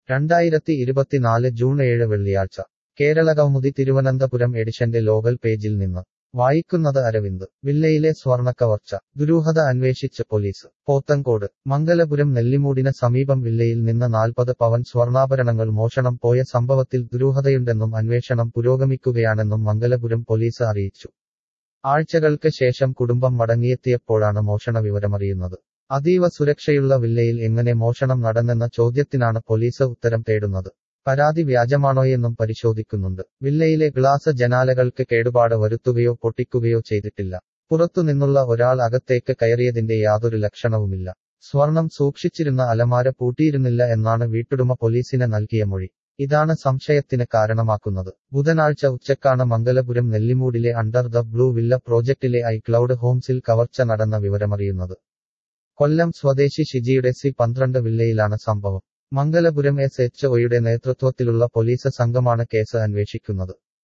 രണ്ടായിരത്തി ഇരുപത്തിനാല് ജൂൺ ഏഴ് വെള്ളിയാഴ്ച കേരളകൗമുദി തിരുവനന്തപുരം എഡിഷന്റെ ലോകൽ പേജിൽ നിന്ന് വായിക്കുന്നത് അരവിന്ദ് വില്ലയിലെ സ്വർണക്കവർച്ച ദുരൂഹത അന്വേഷിച്ച് പോലീസ് പോത്തങ്കോട് മംഗലപുരം നെല്ലിമൂടിന് സമീപം വില്ലയിൽ നിന്ന് നാൽപ്പത് പവൻ സ്വർണ്ണാഭരണങ്ങൾ മോഷണം പോയ സംഭവത്തിൽ ദുരൂഹതയുണ്ടെന്നും അന്വേഷണം പുരോഗമിക്കുകയാണെന്നും മംഗലപുരം പോലീസ് അറിയിച്ചു ആഴ്ചകൾക്ക് ശേഷം കുടുംബം മടങ്ങിയെത്തിയപ്പോഴാണ് മോഷണ വിവരമറിയുന്നത് അതീവ സുരക്ഷയുള്ള വില്ലയിൽ എങ്ങനെ മോഷണം നടന്നെന്ന ചോദ്യത്തിനാണ് പോലീസ് ഉത്തരം തേടുന്നത് പരാതി വ്യാജമാണോയെന്നും പരിശോധിക്കുന്നുണ്ട് വില്ലയിലെ ഗ്ലാസ് ജനാലകൾക്ക് കേടുപാട് വരുത്തുകയോ പൊട്ടിക്കുകയോ ചെയ്തിട്ടില്ല പുറത്തുനിന്നുള്ള ഒരാൾ അകത്തേക്ക് കയറിയതിന്റെ യാതൊരു ലക്ഷണവുമില്ല സ്വർണം സൂക്ഷിച്ചിരുന്ന അലമാര പൂട്ടിയിരുന്നില്ല എന്നാണ് വീട്ടുടമ പോലീസിന് നൽകിയ മൊഴി ഇതാണ് സംശയത്തിന് കാരണമാക്കുന്നത് ബുധനാഴ്ച ഉച്ചക്കാണ് മംഗലപുരം നെല്ലിമൂടിലെ അണ്ടർ ദ ബ്ലൂ വില്ല പ്രോജക്റ്റിലെ ഐ ക്ലൗഡ് ഹോംസിൽ കവർച്ച നടന്ന വിവരമറിയുന്നത് കൊല്ലം സ്വദേശി ഷിജിയുടെ സി പന്ത്രണ്ട് വില്ലയിലാണ് സംഭവം മംഗലപുരം എസ് എച്ച് ഒയുടെ നേതൃത്വത്തിലുള്ള പോലീസ് സംഘമാണ് കേസ് അന്വേഷിക്കുന്നത്